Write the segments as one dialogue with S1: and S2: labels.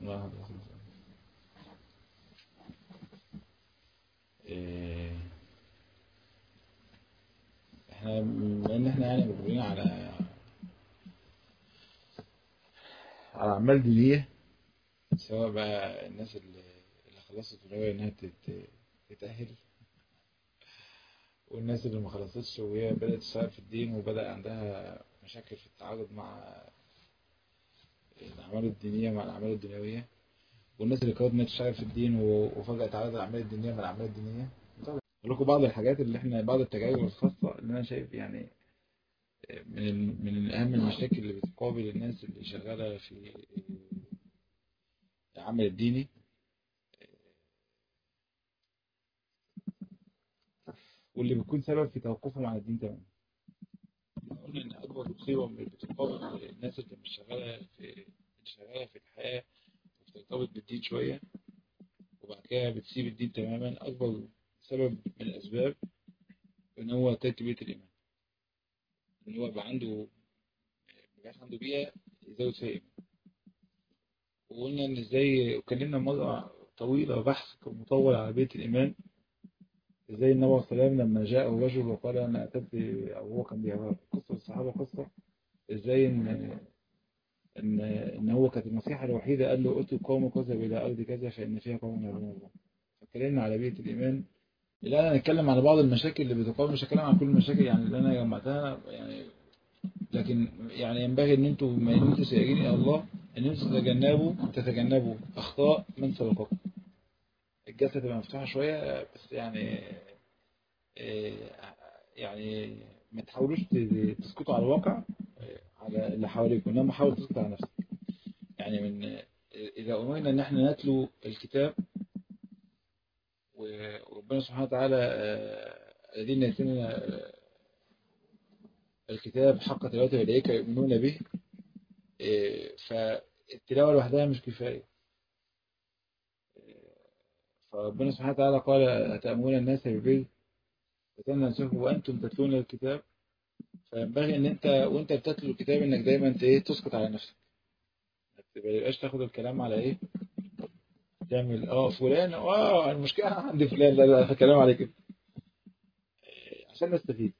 S1: الله إيه، احنا بما ان احنا يعني مقبلين على على اعمال دينيه سواء بقى الناس اللي اللي خلصت وناوية انها تت- تتأهل والناس اللي ما خلصتش وهي بدأت تشتغل في الدين وبدأ عندها مشاكل في التعارض مع الأعمال الدينية مع الأعمال الدنيوية والناس اللي كانت إنها تشتغل في الدين و- وفجأة تعرض الأعمال الدينية مع الأعمال الدينية أقول لكم بعض الحاجات اللي احنا بعض التجارب الخاصة اللي أنا شايف يعني من ال- من أهم المشاكل اللي بتقابل الناس اللي شغالة في العمل الديني واللي بتكون سبب في توقفهم عن الدين تماما قلنا ان اكبر مصيبه من اللي بتقابل الناس اللي مش شغاله في اللي شغاله في الحياه وبترتبط بالدين شويه وبعد كده بتسيب الدين تماما اكبر سبب من الاسباب ان هو تربيه الايمان ان هو يبقى عنده مبقاش عنده بيئه يزود فيها ايمان وقلنا ان ازاي وكلمنا مره طويله بحث كان مطول على بيت الايمان ازاي النبي صلى الله عليه وسلم لما جاءه رجل وقال انا اتيت او هو كان بيقرا قصه الصحابه قصه ازاي ان ان ان هو كانت النصيحه الوحيده قال له اتوا قوم كذا الى ارض كذا فان فيها قوم يعبدون الله فاتكلمنا على بيئه الايمان الان انا هنتكلم على بعض المشاكل اللي بتقابل مش هتكلم عن كل المشاكل يعني اللي انا جمعتها يعني لكن يعني ينبغي ان انتم بما ان انتم سائرين الى الله ان انتم تتجنبوا تتجنبوا اخطاء من سبقكم الجلسه تبقى مفتوحه شويه بس يعني إيه، يعني ما تحاولوش ت- تسكتوا على الواقع إيه، على اللي حواليكم انما حاول تسكت على نفسك يعني من اذا امرنا ان احنا نتلو الكتاب وربنا سبحانه وتعالى آه، الذين يتلون آه، الكتاب حق تلاوته اليك يؤمنون به إيه، فالتلاوه لوحدها مش كفايه فربنا سبحانه وتعالى قال أتأمرون الناس بالبر وتنهى نفسكم وأنتم تتلون الكتاب فينبغي ان انت وانت بتتلو الكتاب انك دايما ت- ايه تسكت على نفسك ما تبقاش تاخد الكلام على ايه تعمل اه فلان اه المشكله عندي فلان لا لا الكلام عليه كده آه، عشان نستفيد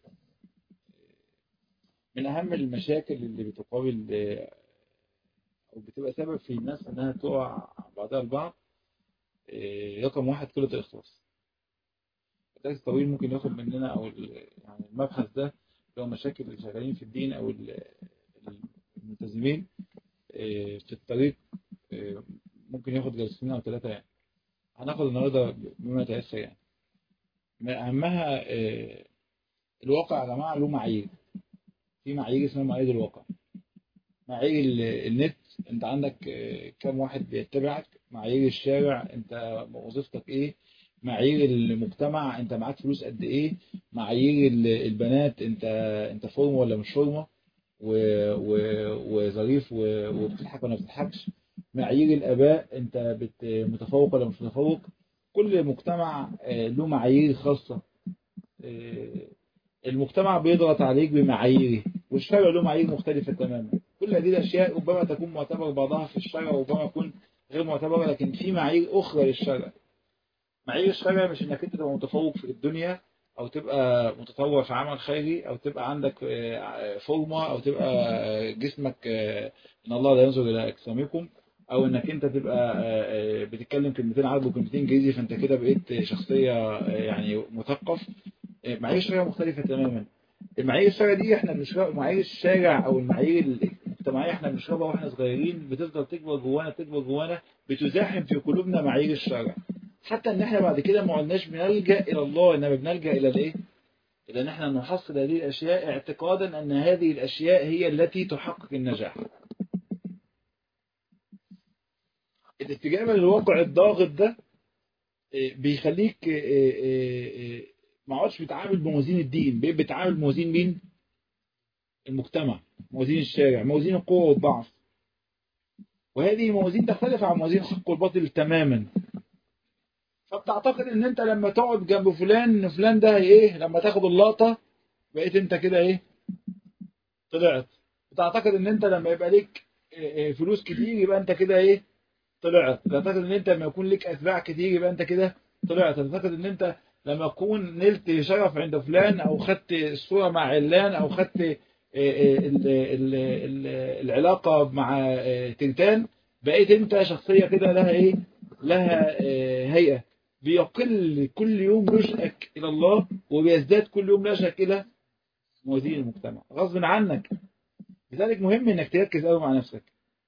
S1: من اهم المشاكل اللي بتقابل آه، او بتبقى سبب في الناس انها تقع بعضها البعض آه، رقم واحد قله الاخلاص الدرس طويل ممكن ياخد مننا او ال- يعني المبحث ده اللي هو مشاكل اللي شغالين في الدين او ال- الملتزمين آه، في الطريق آه، ممكن ياخد جلستين او ثلاثه يعني هناخد النهارده بما يتيسر يعني من اهمها آه، الواقع يا جماعه له معايير في معايير اسمها معايير الواقع معايير ال- النت انت عندك آه، كم واحد بيتبعك معايير الشارع انت وظيفتك ايه معايير المجتمع انت معاك فلوس قد ايه معايير ال- البنات انت انت فورمه ولا مش فورمه و- و- وظريف و- وبتضحك ولا ما بتضحكش معايير الاباء انت بت- متفوق ولا مش متفوق كل مجتمع آه، له معايير خاصه آه، المجتمع بيضغط عليك بمعاييره والشرع له معايير مختلفة تماما كل هذه الأشياء ربما تكون معتبر بعضها في الشرع وربما تكون غير معتبرة لكن في معايير أخرى للشرع معايير الشرع مش إنك أنت تبقى متفوق في الدنيا أو تبقى متطوع في عمل خيري أو تبقى عندك آه، فورمة أو تبقى آه، جسمك آه، إن الله لا ينظر إلى أجسامكم أو إنك أنت تبقى آه، آه، بتتكلم كلمتين عربي وكلمتين إنجليزي فأنت كده بقيت شخصية آه، يعني مثقف معايير الشرع مختلفة تماما المعايير الشرع دي احنا بنشرب معايير الشارع او المعايير المجتمعية احنا بنشربها واحنا صغيرين بتفضل تكبر جوانا تكبر جوانا بتزاحم في قلوبنا معايير الشرع حتى ان احنا بعد كده ما عدناش بنلجأ الى الله انما بنلجأ الى الايه الى ان احنا نحصل هذه الاشياء اعتقادا ان هذه الاشياء هي التي تحقق النجاح الاستجابة للواقع الضاغط ده إيه، بيخليك إيه، إيه، إيه، ما عادش بتعامل بموازين الدين بقيت بتعامل بموازين مين المجتمع موازين الشارع موازين القوة والضعف وهذه موازين تختلف عن موازين الحق والباطل تماما فبتعتقد ان انت لما تقعد جنب فلان ان فلان ده ايه لما تاخد اللقطة بقيت انت كده ايه طلعت بتعتقد ان انت لما يبقى ليك إيه، إيه، فلوس كتير يبقى انت كده ايه طلعت تعتقد ان انت لما يكون لك اتباع كتير يبقى انت كده طلعت تعتقد ان انت لما تكون نلت شرف عند فلان او خدت الصورة مع علان او خدت ال- ال- ال- العلاقة مع تلتان بقيت انت شخصية كده لها ايه لها هيئة بيقل كل يوم رشقك الى الله وبيزداد كل يوم رشقك الى موازين المجتمع غصب عنك لذلك مهم انك تركز قوي مع نفسك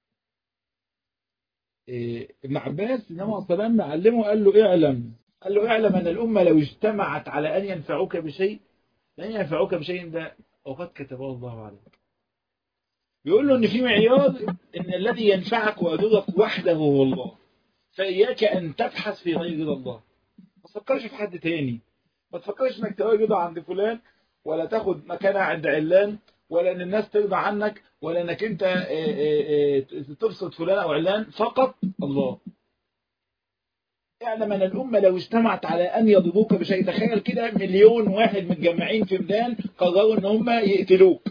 S1: إيه، ابن عباس النبي عليه الصلاه والسلام علمه قال له اعلم قال له اعلم ان الامه لو اجتمعت على ان ينفعوك بشيء لن ينفعوك بشيء ده وقد كتبه الله عليك بيقول له ان في معيار ان الذي ينفعك ويضرك وحده هو الله فاياك ان تبحث في غير رضا الله ما تفكرش في حد تاني ما تفكرش انك تلاقي رضا عند فلان ولا تاخد مكانها عند علان ولا ان الناس ترضى عنك ولا انك انت آه، آه، آه، تبسط فلان او علان فقط الله اعلم ان الامه لو اجتمعت على ان يضروك بشيء تخيل كده مليون واحد متجمعين في ميدان قرروا ان هم يقتلوك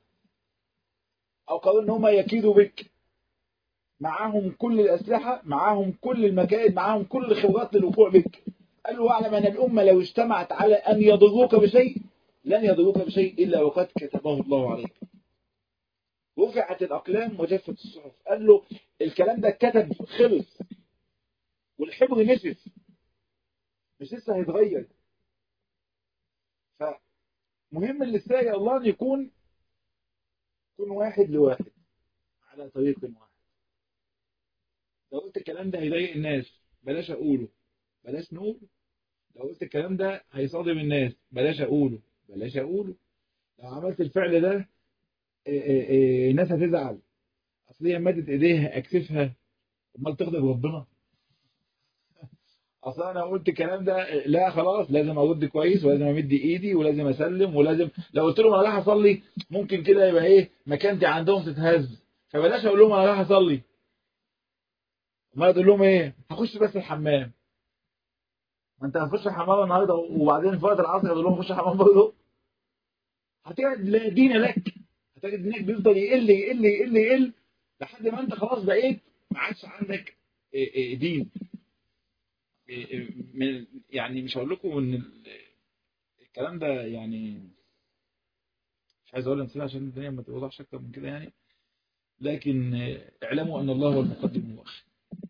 S1: او قرروا ان هم يكيدوا بك معاهم كل الاسلحه معاهم كل المكائد معاهم كل الخبرات للوقوع بك قال له اعلم ان الامه لو اجتمعت على ان يضروك بشيء لن يضروك بشيء الا وقد كتبه الله عليك رفعت الاقلام وجفت الصحف قال له الكلام ده اتكتب خلص والحبر نشف مش لسه هيتغير فمهم اللي يا الله ان يكون يكون واحد لواحد على طريق واحد لو قلت الكلام ده هيضايق الناس بلاش اقوله بلاش نقوله لو قلت الكلام ده هيصادم الناس بلاش اقوله بلاش اقوله لو عملت الفعل ده إيه إيه إيه الناس هتزعل اصل هي مدت ايديها اكتفها امال تغضب ربنا اصل انا قلت الكلام ده لا خلاص لازم ارد كويس ولازم امد ايدي ولازم اسلم ولازم لو قلت لهم انا رايح اصلي ممكن كده يبقى ايه مكانتي عندهم تتهز فبلاش اقول لهم انا رايح اصلي ما تقول لهم ايه هخش بس الحمام ما انت هتخش الحمام النهارده وبعدين في وقت العصر تقول لهم خش الحمام برضه هتجد لا دين لك هتجد دينك بيفضل يقل يقل يقل يقل لحد ما انت خلاص بقيت ما عادش عندك إيه إيه دين إيه من يعني مش هقول لكم ان الكلام ده يعني مش عايز اقول امثله عشان الدنيا ما توضحش اكتر من كده يعني لكن اعلموا ان الله هو المقدم المؤخر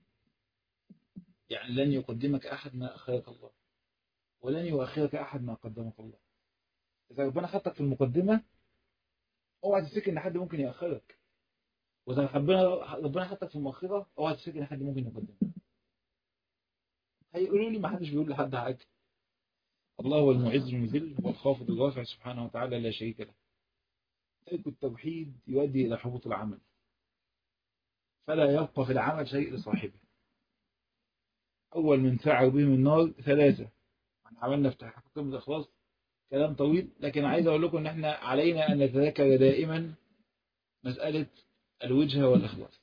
S1: يعني لن يقدمك احد ما اخرك الله ولن يؤخرك احد ما قدمك الله اذا ربنا حطك في المقدمه اوعى تفتكر ان حد ممكن ياخرك واذا ربنا ربنا حطك في المؤخره اوعى تفتكر ان حد ممكن يقدمك هيقولوا لي ما حدش بيقول لحد حاجه الله هو المعز المذل هو الخافض الرافع سبحانه وتعالى لا شريك له ترك التوحيد يؤدي الى حبوط العمل فلا يبقى في العمل شيء لصاحبه اول من فعل بهم النار ثلاثه عملنا في تحقيق الاخلاص كلام طويل لكن عايز اقول لكم ان احنا علينا ان نتذكر دائما مساله الوجهه والاخلاص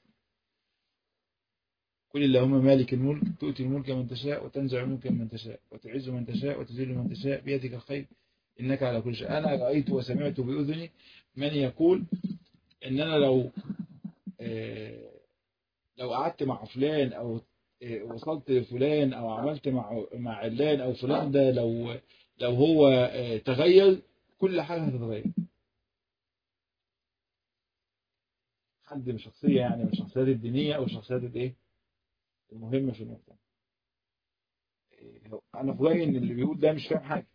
S1: قل اللهم مالك الملك تؤتي الملك من تشاء وتنزع الملك من تشاء وتعز من تشاء وتذل من تشاء بيدك الخير إنك على كل شيء أنا رأيت وسمعت بأذني من يقول إن أنا لو لو قعدت مع فلان أو وصلت لفلان أو عملت مع مع علان أو فلان ده لو لو هو تغير كل حاجة هتتغير حد من شخصية يعني من الشخصيات الدينية أو الشخصيات الإيه المهمة في المجتمع أنا في رأيي إن اللي بيقول ده مش فاهم حاجة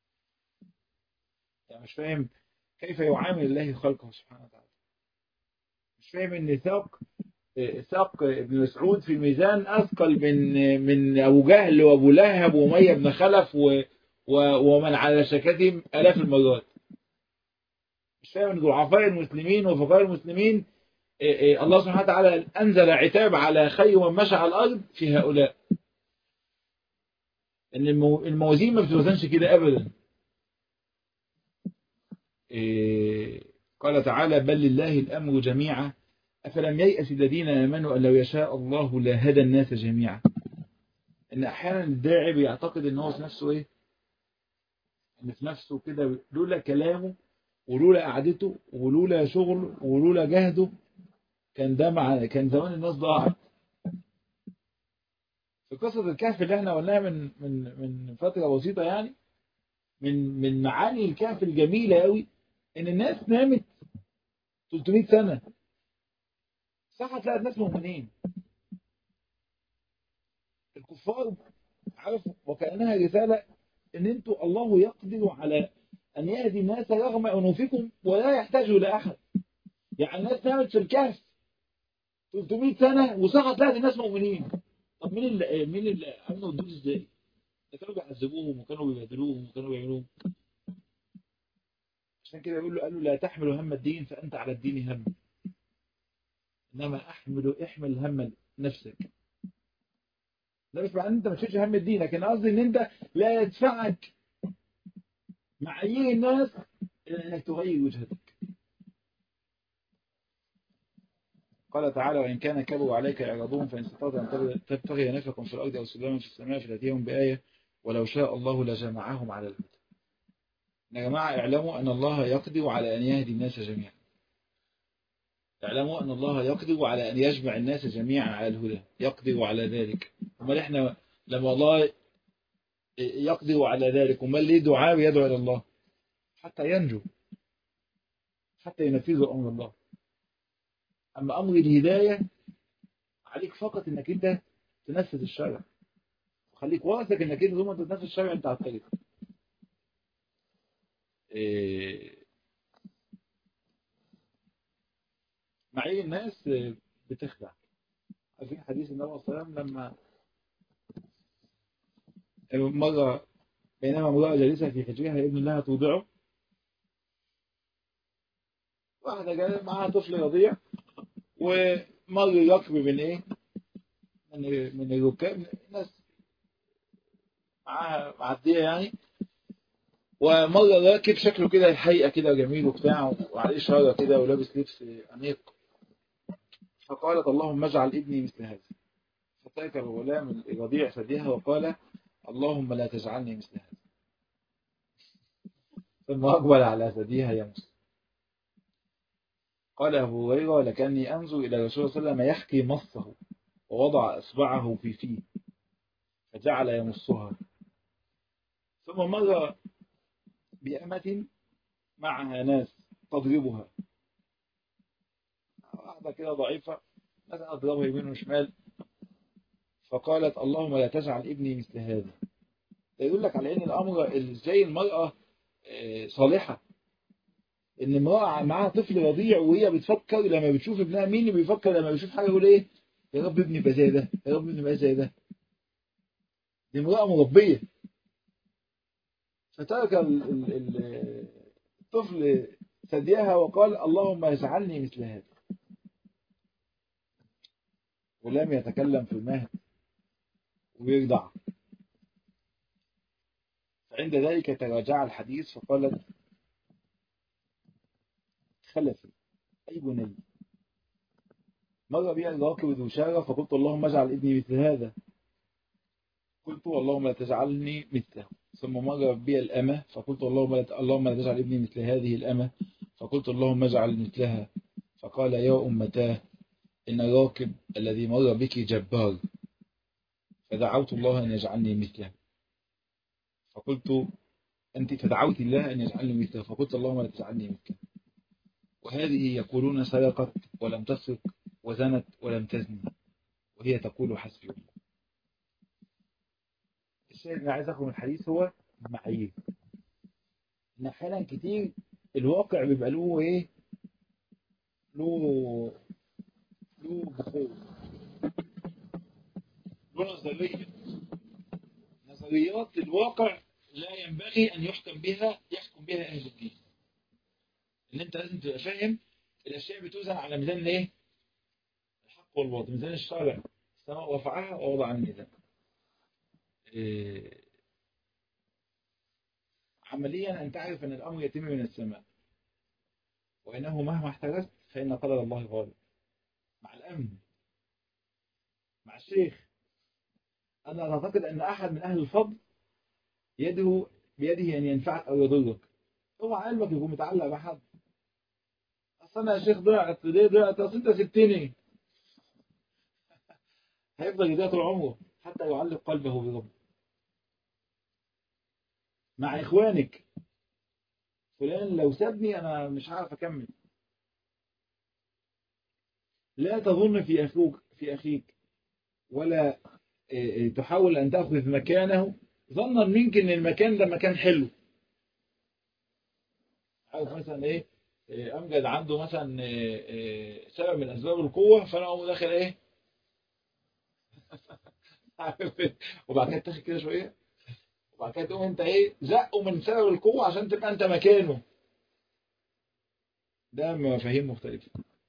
S1: يعني مش فاهم كيف يعامل الله خلقه سبحانه وتعالى مش فاهم إن ثاق ثاق ابن مسعود في الميزان أثقل من من أبو جهل وأبو لهب وأمية بن خلف و ومن على شكاتهم آلاف المرات مش فاهم إن ضعفاء المسلمين وفقراء المسلمين الله سبحانه وتعالى أنزل عتاب على خير من مشى على الأرض في هؤلاء إن الموازين ما بتوزنش كده أبدا قال تعالى بل لله الأمر جميعا أفلم ييأس الذين آمنوا أن لو يشاء الله لهدى الناس جميعا إن أحيانا الداعي بيعتقد إن هو في نفسه إيه إن في نفسه كده لولا كلامه ولولا قعدته ولولا شغله ولولا جهده كان ده مع كان زمان الناس ضاعت في قصة الكهف اللي احنا قلناها من من من فترة بسيطة يعني من من معاني الكهف الجميلة قوي ان الناس نامت 300 سنة صح هتلاقي الناس مؤمنين الكفار عارف وكأنها رسالة ان انتوا الله يقدر على ان يهدي الناس رغم انوفكم ولا يحتاج الى احد يعني الناس نامت في الكهف 300 سنة وصح هتلاقي الناس مؤمنين طب مين اللي مين اللي امنوا الدول ازاي؟ ده كانوا بيعذبوهم وكانوا بيبهدلوهم وكانوا بيعملوهم عشان كده يقول له قال له لا تحمل هم الدين فانت على الدين هم انما احمل احمل هم نفسك ده مش معناه ان انت ما تشيلش هم الدين لكن قصدي ان انت لا يدفعك معايير الناس الى انك تغير وجهتك قال تعالى وإن كان كبروا عليك إعراضهم فإن استطعت أن تبتغي نفقا في الأرض أو سلاما في السماء فتأتيهم بآية ولو شاء الله لجمعهم على الهدى يا جماعة اعلموا أن الله يقدر على أن يهدي الناس جميعا اعلموا أن الله يقدر على أن يجمع الناس جميعا على الهدى يقدر على ذلك وما إحنا لما الله يقدر على ذلك وما ليه دعاء يدعو إلى الله حتى ينجو حتى ينفذوا أمر الله أما أمر الهداية عليك فقط إنك أنت تنفذ الشرع وخليك واثق إنك أنت ثم تنفذ الشرع أنت هتطلق إيه معي الناس بتخدع عارفين حديث النبي صلى الله عليه وسلم لما مرة بينما امرأة جالسة في حجرها ابن لها توضعه واحدة جاية معاها طفل رضيع ومر ركب من ايه من من الركاب ناس معاها معدية يعني ومر راكب شكله كده الحقيقة كده جميل وبتاع وعليه شارة كده ولابس لبس أنيق فقالت اللهم اجعل ابني مثل هذا فترك الغلام الرضيع ثديها وقال اللهم لا تجعلني مثل هذا ثم أقبل على ثديها يمس قال أبو هريرة لكني أنظر إلى رسول الله صلى الله عليه وسلم يحكي مصه ووضع إصبعه في فيه فجعل يمصها ثم مر بأمة معها ناس تضربها واحدة كده ضعيفة ناس أضربها يمين وشمال فقالت اللهم لا تجعل ابني مثل هذا ده يقول لك على ان الامر ازاي المرأة صالحة ان امرأة معاها طفل رضيع وهي بتفكر لما بتشوف ابنها مين اللي بيفكر لما بيشوف حاجة يقول ايه يا رب ابني يبقى زي ده يا رب ابني يبقى زي ده دي امرأة مربية فترك الطفل ثديها وقال اللهم اجعلني مثل هذا ولم يتكلم في المهد ويرضع فعند ذلك تراجع الحديث فقالت خلفي أي بني مر بي الراكب ذو شارة فقلت اللهم اجعل ابني مثل هذا قلت اللهم لا تجعلني مثله ثم مر بي الأمة فقلت اللهم لا اللهم لا تجعل ابني مثل هذه الأمة فقلت اللهم اجعل مثلها فقال يا أمتاه إن الراكب الذي مر بك جبار فدعوت الله أن يجعلني مثله فقلت أنت فدعوت الله أن يجعلني مثله فقلت اللهم لا تجعلني مثله وهذه يقولون سرقت ولم تسرق وزنت ولم تزني وهي تقول حسبي الله الشيء اللي عايز أخذ من الحديث هو المعايير إن أحيانا كتير الواقع بيبقى له إيه له له بخور له نظرية نظريات الواقع لا ينبغي أن يحكم بها يحكم بها أهل الدين ان انت لازم تبقى فاهم الاشياء بتوزن على ميزان الايه الحق والباطل ميزان الشرع السماء رفعها ووضع الميزان إيه عمليا ان تعرف ان الامر يتم من السماء وانه مهما احترست فان قدر الله غالب مع الامن مع الشيخ انا اعتقد ان احد من اهل الفضل يده بيده ان ينفعك او يضرك اوعى قلبك يكون متعلق بحد اصل انا يا شيخ ضعت ليه ضعت اصل انت سبتني هيفضل يضيع طول عمره حتى يعلق قلبه بربه مع إخوانك فلان لو سابني أنا مش عارف أكمل لا تظن في أخوك في أخيك ولا تحاول أن تأخذ مكانه ظنا منك أن المكان ده مكان حلو عارف مثلا إيه أمجد عنده مثلا سبب من أسباب القوة فأنا أقوم داخل إيه وبعد كده تاخد كده شوية وبعد كده تقوم أنت إيه زقه من سبب القوة عشان تبقى أنت مكانه ده مفاهيم مختلفة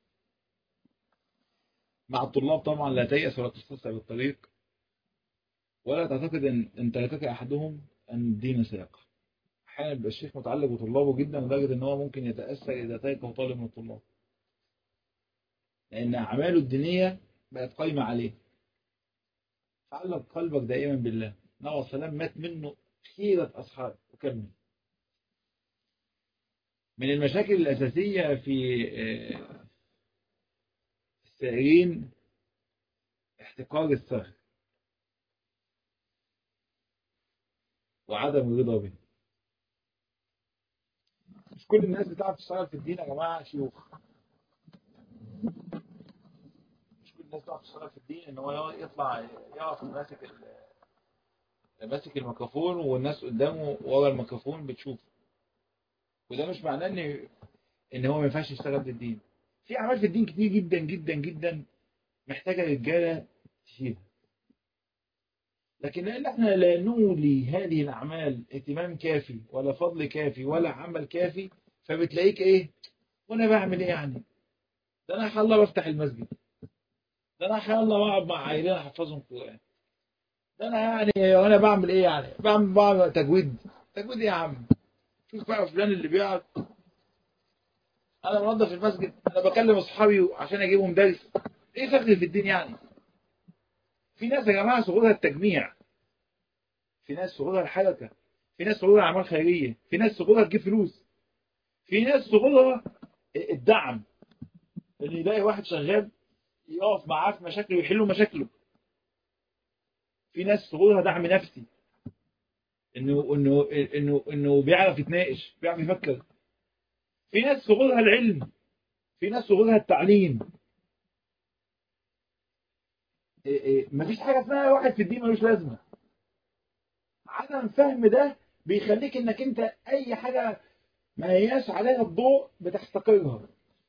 S1: مع الطلاب طبعا لا تيأس ولا تستسلم بالطريق ولا تعتقد ان ان تركك احدهم ان الدين سيقع احيانا يبقى الشيخ متعلق بطلابه جدا لدرجه ان هو ممكن يتاثر اذا تركه طالب من الطلاب لان اعماله الدينيه بقت قايمه عليه تعلق قلبك دائما بالله نبي السلام مات منه خيرة أصحاب وكمل من المشاكل الأساسية في السائرين احتقار الثغر وعدم الرضا به مش كل الناس بتعرف تشتغل في الدين يا جماعة شيوخ مش كل الناس بتعرف تشتغل في الدين ان هو يطلع يقف ماسك ماسك الميكروفون والناس قدامه ورا الميكروفون بتشوف وده مش معناه ان ان هو ما ينفعش يشتغل في الدين في اعمال في الدين كتير جدا جدا جدا محتاجه رجاله تشيلها لكن لان احنا لا نولي هذه الاعمال اهتمام كافي ولا فضل كافي ولا عمل كافي فبتلاقيك ايه وانا بعمل ايه يعني ده انا الله بفتح المسجد ده انا الله بقعد مع عائلين احفظهم القران ده انا يعني وانا بعمل ايه يعني بعمل بعمل تجويد تجويد ايه يا عم شوف بقى فلان اللي بيقعد انا بنظف المسجد انا بكلم اصحابي عشان اجيبهم درس ايه فخر في الدين يعني في ناس يا جماعه شغلها التجميع في ناس شغلها الحركه في ناس شغلها اعمال خيريه في ناس شغلها تجيب فلوس في ناس شغلها الدعم ان يلاقي واحد شغال يقف معاه في مشاكله ويحل مشاكله في ناس شغلها دعم نفسي انه انه انه انه بيعرف يتناقش بيعرف يفكر في ناس شغلها العلم في ناس شغلها التعليم مفيش حاجه اسمها واحد في الدين ملوش لازمه عدم فهم ده بيخليك انك انت اي حاجه ما هياش عليها الضوء بتحتقرها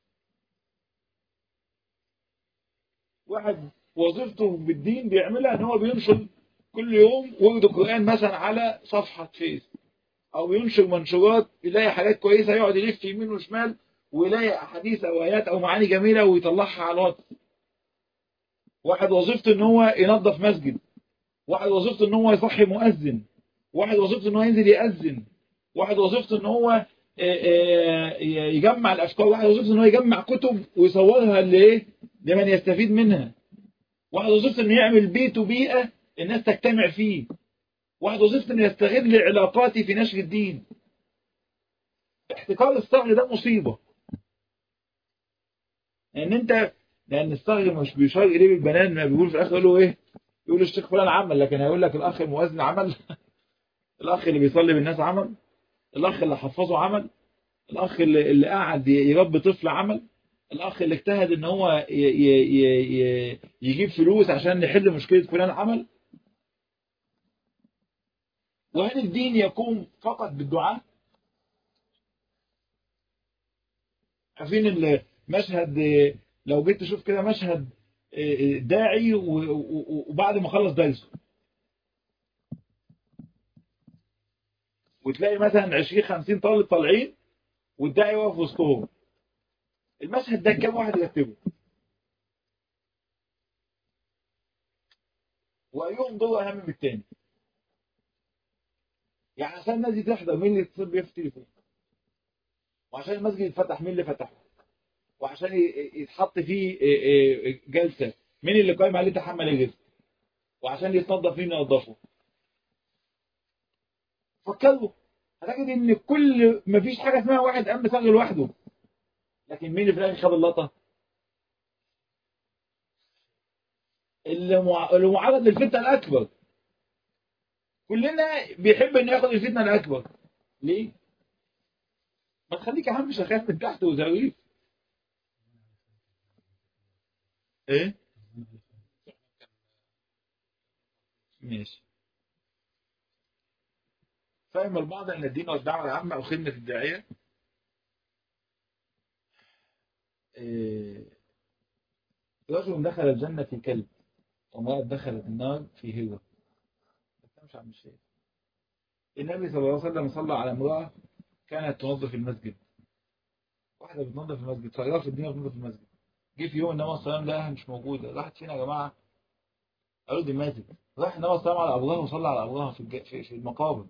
S1: واحد وظيفته بالدين بيعملها ان هو بينشر كل يوم ورد القرآن مثلا على صفحة فيس او ينشر منشورات يلاقي حاجات كويسة يقعد يلف يمين وشمال ويلاقي احاديث او ايات او معاني جميلة ويطلعها على الواتس واحد وظيفته ان هو ينظف مسجد واحد وظيفته ان هو يصحي مؤذن واحد وظيفته ان هو ينزل يأذن واحد وظيفته ان هو يجمع الافكار واحد وظيفته ان هو يجمع كتب ويصورها لايه لمن يستفيد منها واحد وظيفته انه يعمل بيت وبيئة الناس تجتمع فيه واحد وظيفته انه يستغل علاقاتي في نشر الدين احتكار الصغر ده مصيبة لان انت لان الصغر مش بيشار اليه بالبنان ما بيقول في الاخر يقولوا ايه يقول الشيخ فلان عمل لكن هيقول لك الاخ المؤذن عمل الاخ اللي بيصلي بالناس عمل الاخ اللي حفظه عمل الاخ اللي, اللي قاعد يربي طفل عمل الاخ اللي اجتهد ان هو ي ي ي يجيب فلوس عشان يحل مشكلة فلان عمل وهل الدين يقوم فقط بالدعاء عارفين المشهد لو جيت تشوف كده مشهد داعي وبعد ما خلص درسه وتلاقي مثلا 20 50 طالب طالعين والداعي واقف وسطهم المشهد ده كام واحد يكتبه وايهم دور اهم من التاني يعني عشان الناس دي تحضر مين اللي يتصل بيه في التليفون وعشان المسجد يتفتح مين اللي فتحه وعشان يتحط فيه جلسة مين اللي قايم عليه تحمل الرزق وعشان يتنظف مين ينظفه فكروا هتجد ان كل مفيش حاجة اسمها واحد قام بصغر لوحده لكن مين اللي في الاخر خد اللقطة اللي مع- اللي معرض للفتنة الأكبر كلنا بيحب إنه ياخد الفتنة الأكبر ليه؟ ما تخليك يا عم شغال من تحت وزويف إيه؟ ماشي فهم البعض أن الدين والدعوة العامة أو خدمة الداعية إيه، رجل دخل الجنة في كلب وامرأة دخلت النار في هرة مش عم الشيء النبي صلى الله عليه وسلم صلى على امرأة كانت تنظف المسجد واحدة بتنظف المسجد صغيرة في الدنيا بتنظف المسجد جه في يوم النبي صلى الله عليه وسلم لقاها مش موجودة راحت فين يا جماعة؟ قالوا دي ماتت راح النبي صلى الله عليه وسلم على أبوها وصلى على أبوها في الج- في في المقابر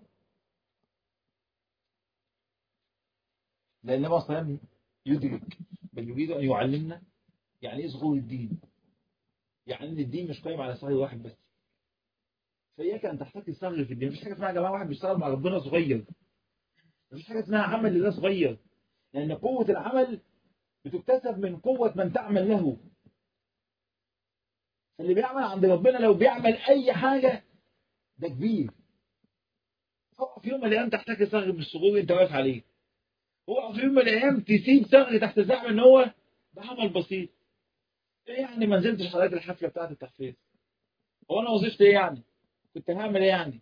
S1: لأن النبي صلى الله عليه وسلم يدرك بل يريد أن يعلمنا يعني إيه ظهور الدين يعني إن الدين مش قايم على صغير واحد بس فإياك أن تحتكي الصغر في الدين مفيش حاجة اسمها يا جماعة واحد بيشتغل مع ربنا صغير مفيش حاجة اسمها عمل لله صغير لأن قوة العمل بتكتسب من قوة من تعمل له اللي بيعمل عند ربنا لو بيعمل أي حاجة ده كبير هو في يوم من الأيام تحتكي صغر من الصغور أنت واقف عليه هو في يوم من الأيام تسيب صغر تحت زعم إن هو ده عمل بسيط إيه يعني ما نزلتش حضرتك الحفلة بتاعت التحفيز هو أنا وظيفتي إيه يعني كنت هعمل إيه يعني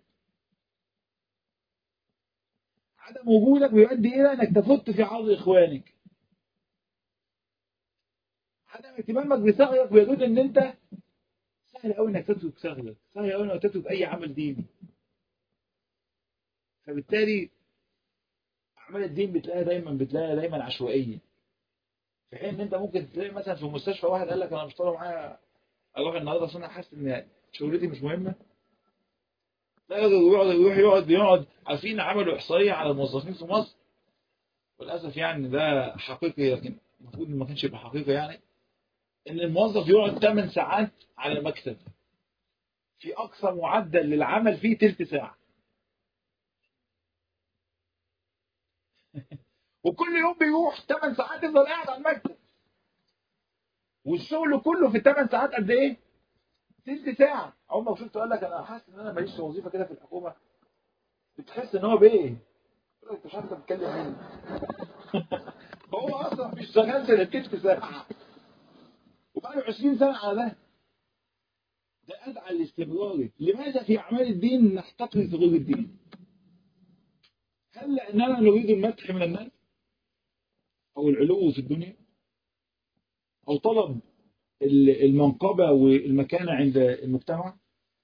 S1: عدم وجودك بيؤدي إلى إنك تفت في عرض إخوانك عدم اهتمامك بصغرك بيدل إن أنت سهل قوي إنك تترك صغرك سهل قوي إنك تترك أي عمل ديني فبالتالي أعمال الدين بتلاقيها دايما بتلاقيها دايما عشوائية في حين إن أنت ممكن تلاقي مثلا في مستشفى واحد قال لك أنا مش طالع معايا أروح النهارده عشان أنا حاسس إن شغلتي مش مهمة لا يقعد يقعد يروح يقعد يقعد عارفين عملوا إحصائية على الموظفين في مصر وللأسف يعني ده حقيقي لكن المفروض ما كانش يبقى حقيقي يعني إن الموظف يقعد 8 ساعات على المكتب في أقصى معدل للعمل فيه تلت ساعة وكل يوم بيروح 8 ساعات يفضل قاعد على المكتب والشغل كله في الثمان ساعات قد ايه؟ تلت ساعة أول ما شفت قال لك أنا حاسس إن أنا ماليش وظيفة كده في الحكومة بتحس إن هو بإيه؟ يقول لك أنت مش عارف أنت بتتكلم مين هو أصلا مش شغال زي تلت ساعة وبقاله 20 سنة على ده ده أدعى لاستمراره لماذا في أعمال الدين نحتقر ظهور الدين؟ هل لأننا نريد المدح من الناس؟ أو العلو في الدنيا؟ أو طلب المنقبة والمكانة عند المجتمع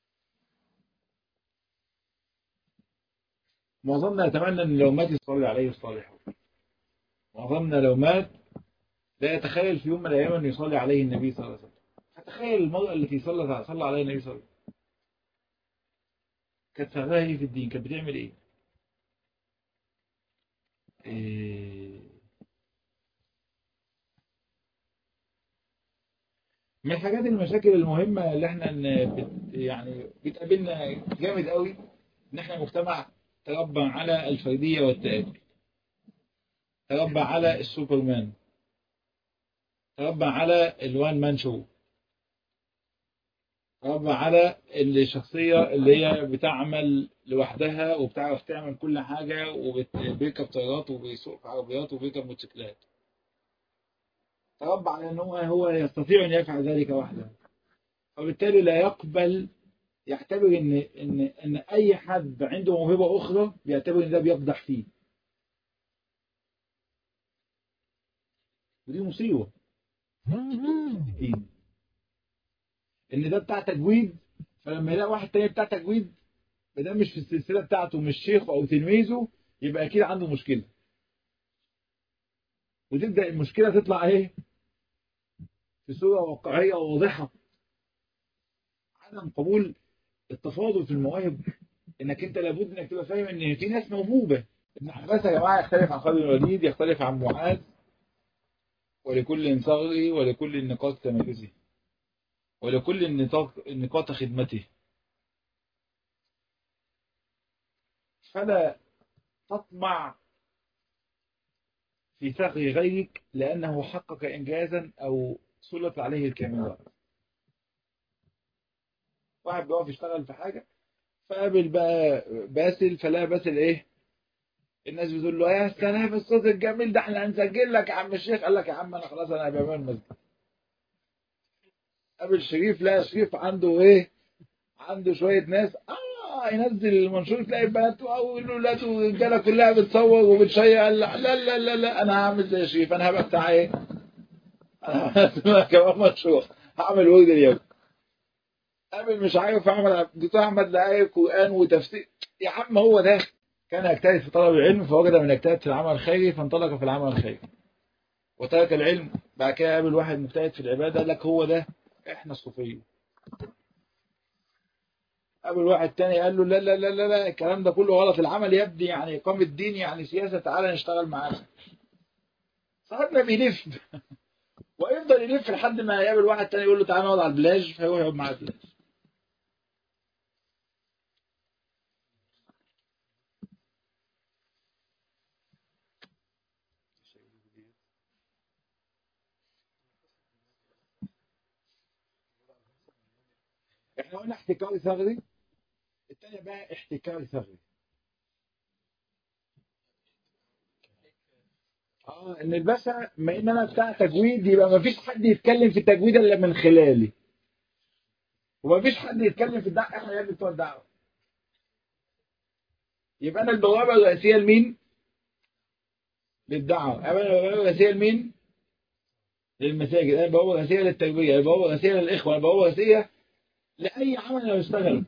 S1: معظمنا يتمنى أن لو مات يصلي عليه الصالحون معظمنا لو مات لا يتخيل في يوم من الأيام أن يصلي عليه النبي صلى الله عليه وسلم فتخيل المرأة التي صلى صلى عليها النبي صلى الله عليه وسلم كانت شغالة ايه في الدين كانت بتعمل ايه؟ إيه من الحاجات المشاكل المهمة اللي احنا بت يعني بتقابلنا جامد قوي ان احنا مجتمع تربى على الفردية والتآكل تربى على السوبرمان تربى على الوان مان شو تربى على الشخصية اللي هي بتعمل لوحدها وبتعرف تعمل كل حاجة وبيركب طيارات وبيسوق عربيات وبيركب موتوسيكلات تربى على أنه هو يستطيع أن يفعل ذلك وحده وبالتالي لا يقبل يعتبر إن, إن, إن أي حد عنده موهبة أخرى بيعتبر إن ده بيقدح فيه ودي مصيبة إن ده بتاع تجويد فلما يلاقي واحد تاني بتاع تجويد ده مش في السلسلة بتاعته مش شيخ أو تلميذه يبقى أكيد عنده مشكلة وتبدأ المشكلة تطلع ايه في صورة واقعية وواضحة عدم قبول التفاضل في المواهب انك انت لابد انك تبقى فاهم ان في ناس موهوبة ابن عباس يا جماعة يختلف عن خالد الوليد يختلف عن معاذ ولكل صغري ولكل نقاط تميزه ولكل نطاق نقاط خدمته فلا تطمع في ثغر غيرك لأنه حقق إنجازا أو سلط عليه الكاميرا واحد بيقف يشتغل في حاجة فقابل بقى باسل فلا باسل ايه الناس بتقول له يا سلام الصوت الجميل ده احنا هنسجل لك يا عم الشيخ قال لك يا عم انا خلاص انا هبقى امام المسجد قابل شريف لا شريف عنده ايه عنده شوية ناس اه ينزل المنشور تلاقي بنات واولاد ورجاله كلها بتصور وبتشيع لا لا لا لا, لا انا هعمل زي شريف انا هبقى بتاع ايه انا كمان منشور هعمل ورد اليوم قابل مش عارف اعمل دكتور احمد لقاي قران وتفسير يا عم هو ده كان يجتهد في طلب العلم فوجد من يجتهد في العمل الخيري فانطلق في العمل الخيري وترك العلم بعد كده قابل واحد مجتهد في العباده قال لك هو ده احنا الصوفيه قابل واحد تاني قال له لا لا لا لا, لا الكلام ده كله غلط العمل يا ابني يعني اقامه دين يعني سياسه تعالى نشتغل معانا صاحبنا بيلف ويفضل يلف لحد ما يقابل واحد تاني يقول له تعالى نقعد على البلاج فيروح يقعد معاه على البلاج احنا قلنا احتكار ثغري الثانية بقى احتكار ثغري اه ان الباشا ما ان انا بتاع تجويد يبقى ما فيش حد يتكلم في التجويد الا من خلالي وما فيش حد يتكلم في الدعوه احنا يا ابني بتوع الدعوه يبقى انا البوابه الرئيسيه لمين؟ للدعوه انا البوابه الرئيسيه لمين؟ للمساجد انا البوابه الرئيسيه للتربيه البوابه الرئيسيه للاخوه البوابه الرئيسيه لاي عمل انا بشتغل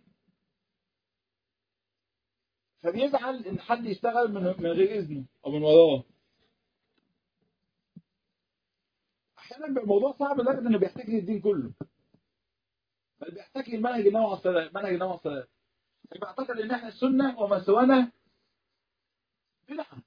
S1: فبيزعل ان حد يشتغل من من غير اذنه او من وراه احيانا بيبقى الموضوع صعب لدرجه انه بيحتكر الدين كله بل بيحتكر منهج النبي عليه الصلاه منهج النبي عليه الصلاه بيعتقد ان احنا السنه وما سوانا بدعه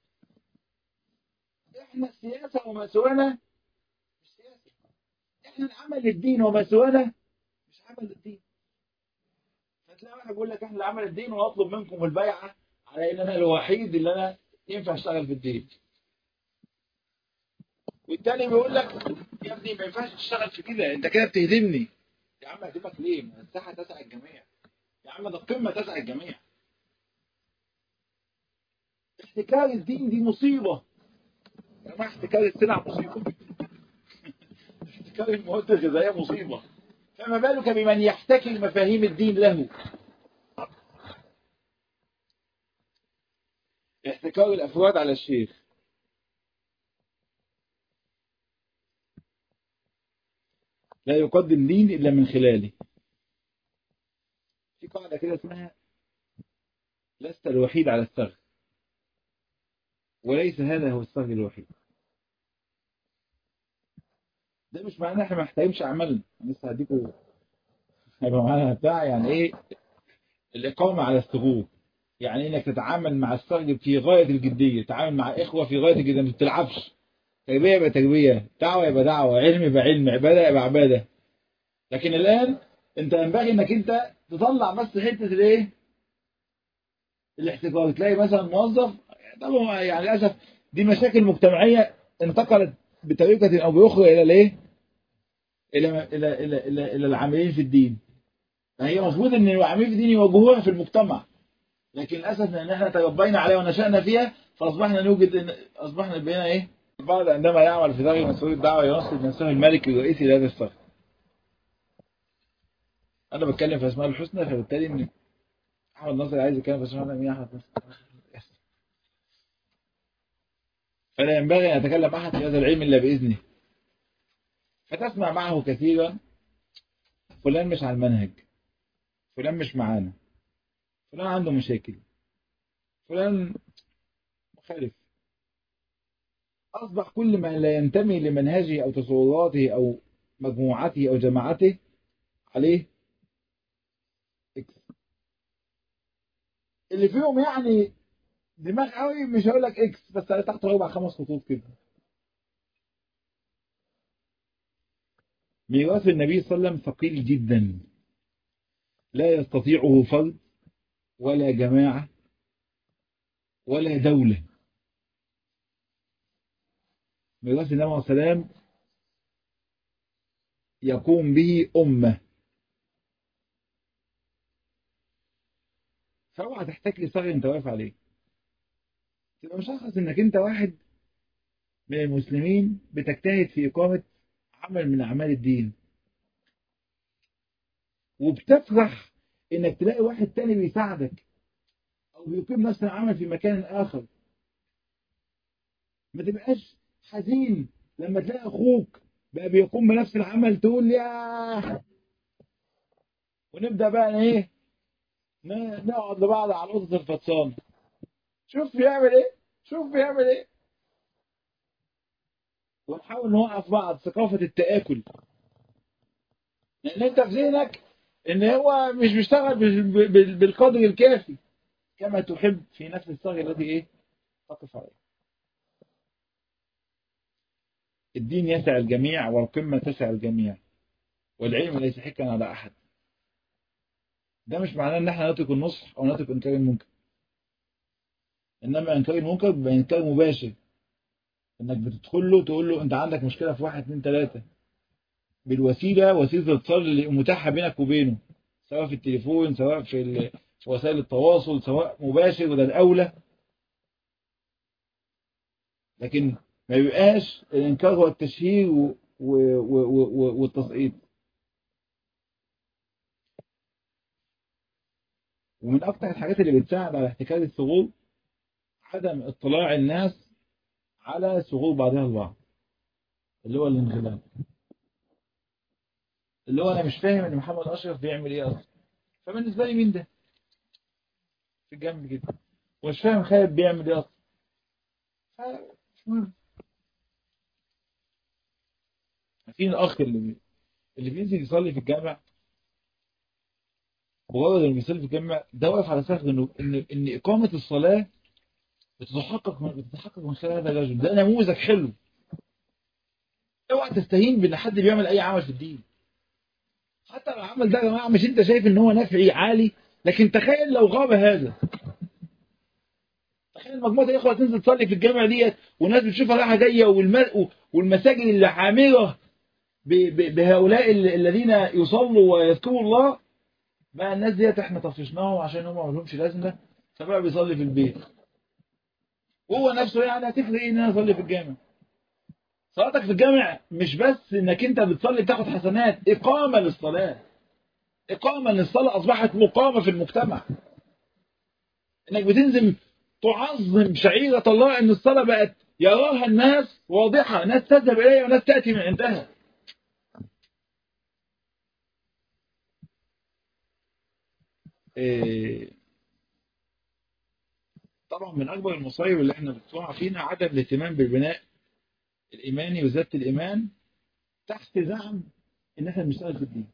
S1: احنا السياسه وما سوانا مش سياسه احنا العمل الدين وما سوانا مش عمل الدين فتلاقي واحد بيقول لك احنا اللي عمل الدين واطلب منكم البيعه على ان انا الوحيد اللي انا ينفع اشتغل في الدين والتاني بيقول لك يا ابني ما ينفعش تشتغل في كده انت كده بتهدمني يا عم اهدمك ليه؟ ما الساحه تسع الجميع يا عم ده القمه تسع الجميع احتكار الدين دي مصيبه يا جماعه احتكار السلع مصيبه احتكار المواد الغذائيه مصيبه فما بالك بمن يحتكر مفاهيم الدين له احتكار الافراد على الشيخ لا يقدم دين إلا من خلاله في قاعدة كده اسمها لست الوحيد على الثغر وليس هذا هو الثغر الوحيد ده مش معناه احنا ما نحترمش اعمالنا لسه هديكوا هيبقى معانا بتاع يعني ايه الاقامه على الثغور يعني انك تتعامل مع الثغر في غايه الجديه تتعامل مع اخوه في غايه الجديه ما بتلعبش تربيه يبقى تربيه دعوه يبقى دعوه علم يبقى علم عباده يبقى عباده لكن الان انت ينبغي انك انت تطلع بس حته الايه الاحتكار تلاقي مثلا موظف طبعا يعني للاسف دي مشاكل مجتمعيه انتقلت بطريقه او باخرى الى الايه الى الى الى الى, إلى العاملين في الدين فهي المفروض ان العاملين في الدين يواجهوها في المجتمع لكن للاسف ان احنا تربينا عليها ونشأنا فيها فاصبحنا نوجد ان اصبحنا بقينا ايه البعض عندما يعمل في ذلك مسؤول الدعوه ينصب نفسه الملك الرئيسي لهذا الصف انا بتكلم في اسماء الحسنى فبالتالي ان احمد ناصر عايز يتكلم في اسماء مين احمد ناصر فلا ينبغي ان يتكلم احد في هذا العلم الا باذنه فتسمع معه كثيرا فلان مش على المنهج فلان مش معانا فلان عنده مشاكل فلان مخالف أصبح كل من لا ينتمي لمنهجه أو تصوراته أو مجموعته أو جماعته عليه إكس اللي فيهم يعني دماغ قوي مش هقول لك إكس بس على تحت أربع خمس خطوط كده ميراث النبي صلى الله عليه وسلم ثقيل جدا لا يستطيعه فرد ولا جماعة ولا دولة ميراث النبي عليه السلام يقوم به أمة فاوعى تحتاج لصغر انت واقف عليه تبقى مشخص انك انت واحد من المسلمين بتجتهد في اقامه عمل من اعمال الدين وبتفرح انك تلاقي واحد تاني بيساعدك او بيقيم نفس العمل في مكان اخر ما تبقاش حزين لما تلاقي اخوك بقى بيقوم بنفس العمل تقول يا ونبدا بقى ايه نقعد لبعض على اوضه الفطسان شوف بيعمل ايه شوف بيعمل ايه ونحاول نوقف بعض ثقافه التاكل لان انت في ذهنك ان هو مش بيشتغل بالقدر الكافي كما تحب في نفس الصغر الذي ايه تقف عليه الدين يسع الجميع والقمة تسع الجميع والعلم ليس حكا على أحد ده مش معناه ان احنا نترك النصح او نترك انكار المنكر انما انكار المنكر بيبقى انكار مباشر انك بتدخل له تقول له انت عندك مشكله في واحد اتنين تلاته بالوسيله وسيله الاتصال اللي متاحه بينك وبينه سواء في التليفون سواء في, في وسائل التواصل سواء مباشر وده الاولى لكن ما بيبقاش الانكار هو التشهير والتسقيط ومن اكتر الحاجات اللي بتساعد على احتكار الثغور عدم اطلاع الناس على ثغور بعضها البعض اللي هو الانغلاب اللي هو انا مش فاهم ان محمد اشرف بيعمل ايه اصلا فبالنسبه لي مين ده في الجنب كده ومش فاهم خالد بيعمل ايه اصلا مش مهم في الاخ اللي بي... اللي بينزل يصلي في الجامع مجرد انه بيصلي في الجامع ده واقف على سقف انه ان ان اقامه الصلاه بتتحقق من بتتحقق من خلال هذا الرجل ده نموذج حلو اوعى تستهين بان حد بيعمل اي عمل في الدين حتى لو العمل ده يا جماعه مش انت شايف ان هو نفعي عالي لكن تخيل لو غاب هذا تخيل مجموعه الاخوه تنزل تصلي في الجامع ديت والناس بتشوفها رايحه جايه والمساجد اللي عامره بهؤلاء الذين يصلوا ويذكروا الله بقى الناس ديت احنا طفشناهم عشان هم ما لهمش لازمه فبقى بيصلي في البيت وهو نفسه يعني هتفرق ايه ان انا اصلي في الجامع صلاتك في الجامع مش بس انك انت بتصلي بتاخد حسنات اقامه للصلاه اقامه للصلاه اصبحت مقامه في المجتمع انك بتنزل تعظم شعيره الله ان الصلاه بقت يراها الناس واضحه ناس تذهب اليها وناس تاتي من عندها إيه طبعا من اكبر المصايب اللي احنا بتقع فينا عدم الاهتمام بالبناء الايماني وزياده الايمان تحت زعم ان احنا بنشتغل في الدين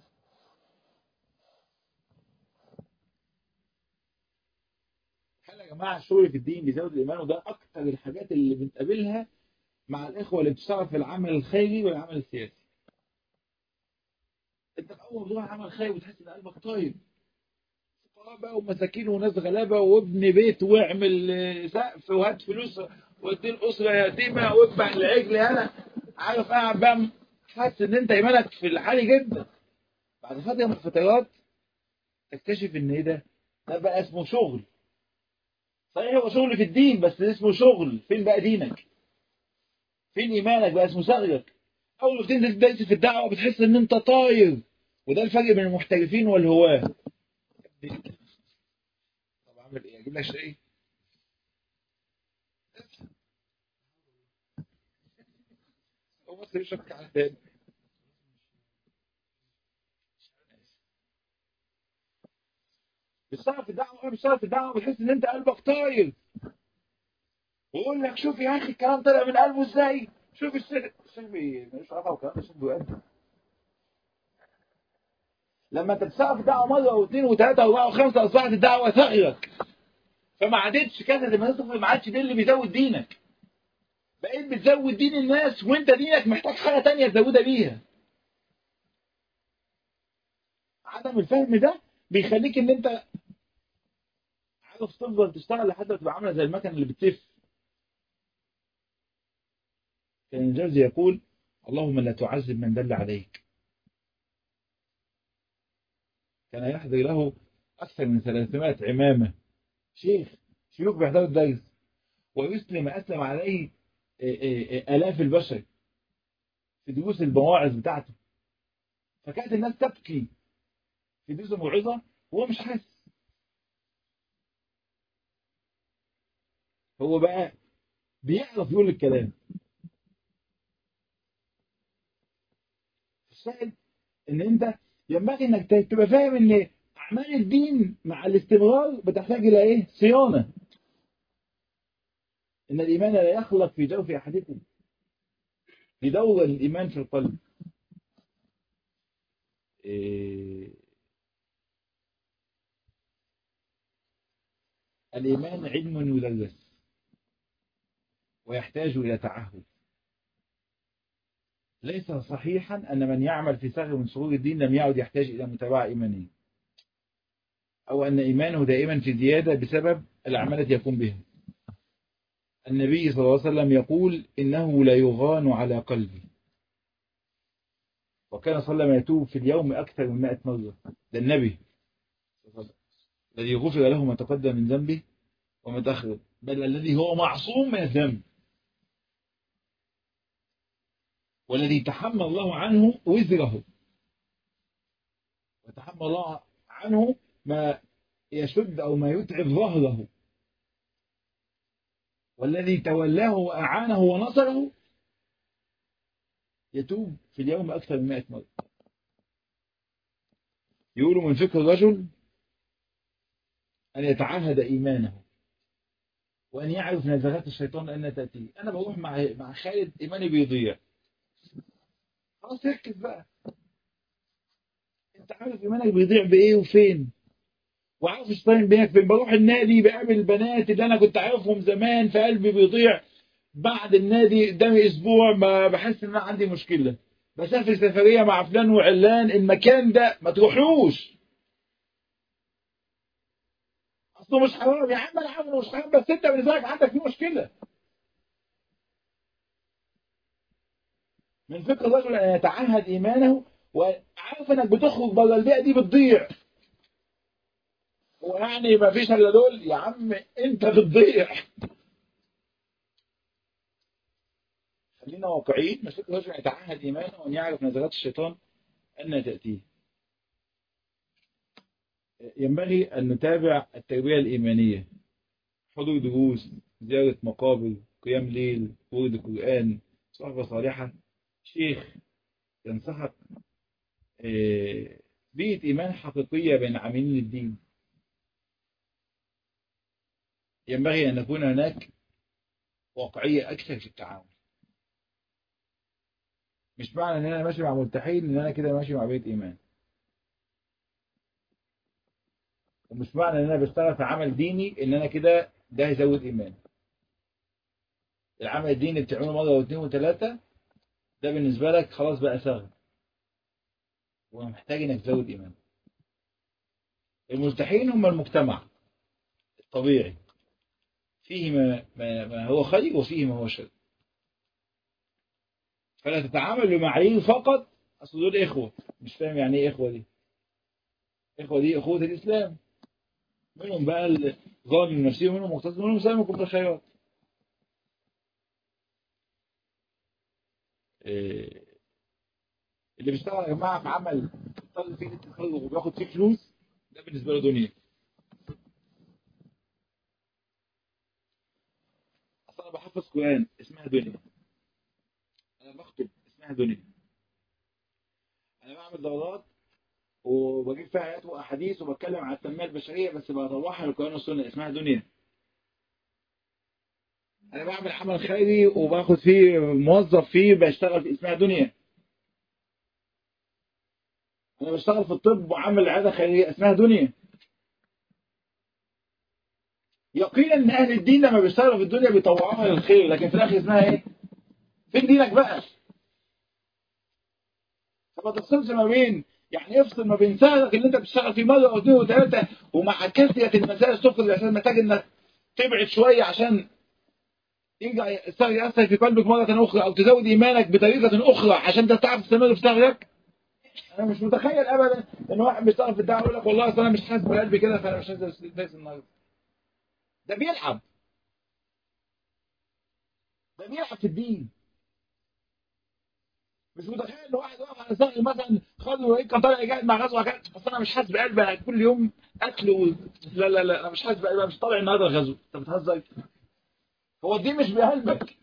S1: هل يا جماعه الشغل في الدين بيزود الايمان وده اكتر الحاجات اللي بنقابلها مع الاخوه اللي بتشتغل في العمل الخيري والعمل السياسي انت في اول موضوع عمل خيري بتحس ان قلبك طيب فقراء بقى ومساكين وناس غلابه وابن بيت واعمل سقف وهات فلوس وادي الاسره يتيمه واتبع العجل انا عارف قاعد بقى حاسس ان انت ايمانك في العالي جدا بعد فتره من الفترات تكتشف ان ايه ده ده بقى اسمه شغل صحيح هو شغل في الدين بس اسمه شغل فين بقى دينك فين ايمانك بقى اسمه صغرك اول ما بتنزل تدرس في الدعوه بتحس ان انت طاير وده الفرق بين المحترفين والهواه طب اعمل ايه اجيب لك شيء هو بس يشرب على تاني بتشتغل في الدعوه بتشتغل في الدعوه بتحس ان انت قلبك طاير ويقول لك شوف يا اخي الكلام طلع من قلبه ازاي شوف الشيخ الشيخ ملوش علاقه بالكلام الشيخ بيؤدي لما انت بتشتغل في الدعوه مره واثنين وثلاثه واربعه وخمسه اصبحت الدعوه ثغرك فما عادتش كذا زي ما تصف ما عادش ده اللي بيزود دينك بقيت بتزود دين الناس وانت دينك محتاج حاجه تانية تزودها بيها عدم الفهم ده بيخليك ان انت عارف تفضل تشتغل لحد ما تبقى عامله زي المكنه اللي بتلف كان الجوزي يقول اللهم لا تعذب من دل عليك كان يحضر له أكثر من 300 عمامة شيخ شيوخ بيحضروا الدرس ويسلم أسلم عليه آلاف البشر في دروس المواعظ بتاعته فكانت الناس تبكي في دروس الموعظة وهو مش حاسس هو بقى بيعرف يقول الكلام الشاهد ان انت ينبغي انك تبقى فاهم ان اعمال الدين مع الاستمرار بتحتاج الى ايه صيانه ان الايمان لا يخلق في جوف احدكم يدور الايمان في القلب إيه الايمان علم يدرس ويحتاج الى تعهد ليس صحيحا أن من يعمل في ثغر من ثغور الدين لم يعد يحتاج إلى متابعة إيمانية أو أن إيمانه دائما في زيادة بسبب الأعمال التي يقوم بها النبي صلى الله عليه وسلم يقول إنه لا يغان على قلبي وكان صلى الله عليه وسلم يتوب في اليوم أكثر من 100 مرة ده النبي الذي غفر له ما تقدم من ذنبه وما تأخر بل الذي هو معصوم من الذنب والذي تحمل الله عنه وزره وتحمل الله عنه ما يشد أو ما يتعب ظهره والذي تولاه وأعانه ونصره يتوب في اليوم أكثر من 100 مرة يقولوا من فكر الرجل أن يتعهد إيمانه وأن يعرف نزغات الشيطان أن تأتيه أنا بروح مع مع خالد إيماني بيضيع خلاص ركز بقى انت عارف ايمانك بيضيع بايه وفين وعارف الشيطان بينك فين بروح النادي بقابل البنات اللي انا كنت عارفهم زمان فقلبي بيضيع بعد النادي قدامي اسبوع ما بحس ان انا عندي مشكله بسافر سفريه مع فلان وعلان المكان ده ما تروحلوش اصله مش حرام يا عم انا عارف انه مش حرام بس انت بالنسبه لك عندك فيه مشكله من فكر الرجل أن يتعهد إيمانه وعارف أنك بتخرج بره البيئة دي بتضيع ويعني ما فيش إلا دول يا عم أنت بتضيع خلينا واقعيين من فكر الرجل أن يتعهد إيمانه وأن يعرف نزغات الشيطان أن تأتيه ينبغي أن نتابع التربية الإيمانية حضور دروس زيارة مقابر قيام ليل ورد قرآن صحبة صالحة شيخ ينصحك بيئة إيمان حقيقية بين عاملين الدين ينبغي أن نكون هناك واقعية أكثر في التعامل مش معنى أن أنا ماشي مع ملتحين أن أنا كده ماشي مع بيئة إيمان ومش معنى أن أنا بشتغل في عمل ديني أن أنا كده ده هيزود إيمان العمل الديني بتعمله مرة واثنين وثلاثة ده بالنسبة لك خلاص بقى ثغر ومحتاج انك تزود ايمان الملتحين هم المجتمع الطبيعي فيه ما, ما, ما هو خير وفيه ما هو شر فلا تتعامل بمعايير فقط اصل دول اخوه مش فاهم يعني ايه اخوه دي اخوه دي اخوه الاسلام منهم بقى الظالم نفسي ومنهم مقتصد ومنهم سامكم بالخيرات اللي بيشتغل يا جماعه في عمل بيشتغل فيه التخرج وبياخد فيه فلوس ده بالنسبه له دنيا اصل انا بحفظ قران اسمها دنيا انا بخطب اسمها دنيا انا بعمل دورات وبجيب فيها ايات واحاديث وبتكلم عن التنميه البشريه بس بطوعها للقران والسنه اسمها دنيا انا بعمل عمل خيري وباخد فيه موظف فيه بشتغل في اسمها دنيا انا بشتغل في الطب وعامل عياده خيريه اسمها دنيا يقينا ان اهل الدين لما بيشتغلوا في الدنيا بيطوعوها للخير لكن في الاخر اسمها ايه فين دينك بقى فما تفصلش ما بين يعني افصل ما بين سهلك اللي انت بتشتغل فيه مره واثنين وثلاثه ومع كثره المسائل تفصل عشان محتاج انك تبعد شويه عشان يرجع يأثر في قلبك مرة أخرى أو تزود إيمانك بطريقة أخرى عشان تعرف تستمر في ثغرك انا مش متخيل ابدا ان واحد بيشتغل في الدعوه يقول لك والله اصل انا مش حاسس بقلبي كده فانا مش هنزل الدرس النهارده ده بيلعب ده بيلعب في الدين مش متخيل ان واحد واقف على ساق مثلا خالد ولقيت كان طالع قاعد مع غزوه كان اصل انا مش حاسس بقلبي أنا كل يوم اكل و... لا لا لا انا مش حاسس بقلبي أنا مش طالع النهارده غزو انت بتهزر هو الدين مش بقلبك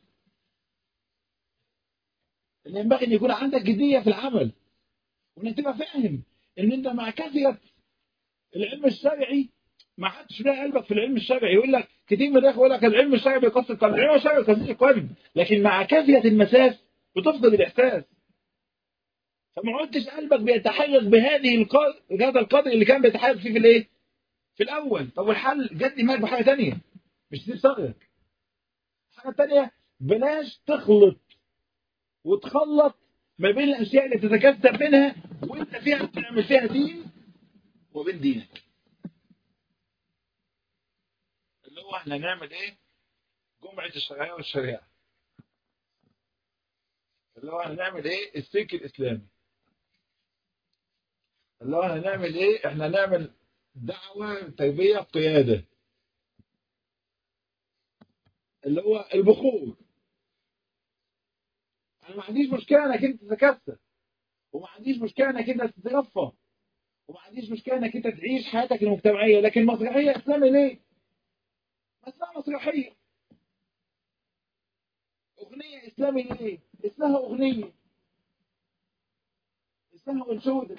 S1: اللي ينبغي ان يكون عندك جديه في العمل وانك تبقى فاهم ان انت مع كثره العلم الشرعي ما حدش لاقي قلبك في العلم الشرعي يقول لك كتير من الاخوه يقول لك العلم الشرعي بيقص القلب العلم الشرعي بيقص القلب لكن مع كثره المساس بتفقد الاحساس فما عدتش قلبك بيتحرك بهذه القدر بهذا القدر اللي كان بيتحرك فيه في الايه في الاول طب والحل جد دماغك بحاجه ثانيه مش تسيب صدرك الحاجه الثانيه بلاش تخلط وتخلط ما بين الاشياء اللي تتكسب منها وانت فيها بتعمل فيها دين وبين دينك اللي هو احنا نعمل ايه جمعة الشرعية والشريعة اللي هو احنا نعمل ايه السلك الاسلامي اللي هو احنا نعمل ايه احنا نعمل دعوة تربية قيادة اللي هو البخور انا ما عنديش مشكله انك انت تتكسر وما عنديش مشكله انك انت تترفه وما عنديش مشكله انك انت تعيش حياتك المجتمعيه لكن مسرحيه اسلامي ليه؟ ما اسمها مسرحيه اغنيه اسلامي ليه؟ اسمها اغنيه اسمها انشوده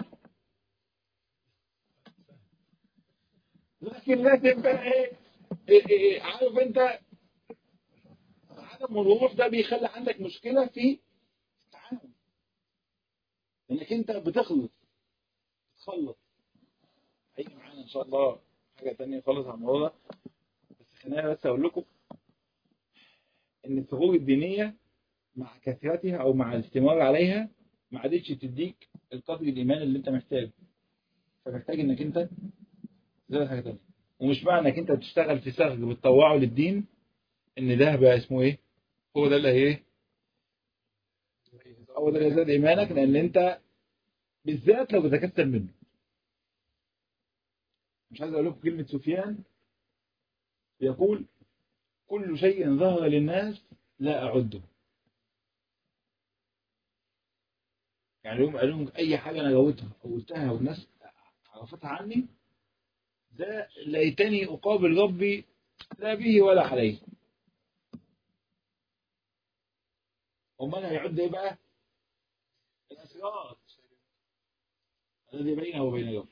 S1: لكن لازم بقى ايه, إيه, إيه عارف انت عدم الوضوح ده بيخلي عندك مشكله في التعامل انك انت بتخلط بتخلط هيجي معانا ان شاء الله حاجه ثانيه خالص عن الموضوع ده بس خليني بس اقول لكم ان الثغور الدينيه مع كثرتها او مع الاستمرار عليها ما عادتش تديك القدر الايمان اللي انت محتاجه فمحتاج انك انت تزود حاجه ثانيه ومش معنى انك انت تشتغل في سرج بتطوعه للدين ان ده بقى اسمه ايه هو ده اللي ايه هو ده اللي يزداد ايمانك لان انت بالذات لو بتكسر منه مش عايز اقول لكم كلمه سفيان يقول كل شيء ظهر للناس لا اعده يعني يوم قالوا لهم اي حاجه انا جاوبتها او قلتها والناس عرفتها عني ده ليتني اقابل ربي لا به ولا عليه امال هيعد ايه بقى الاسرار الذي بينه وبين ربه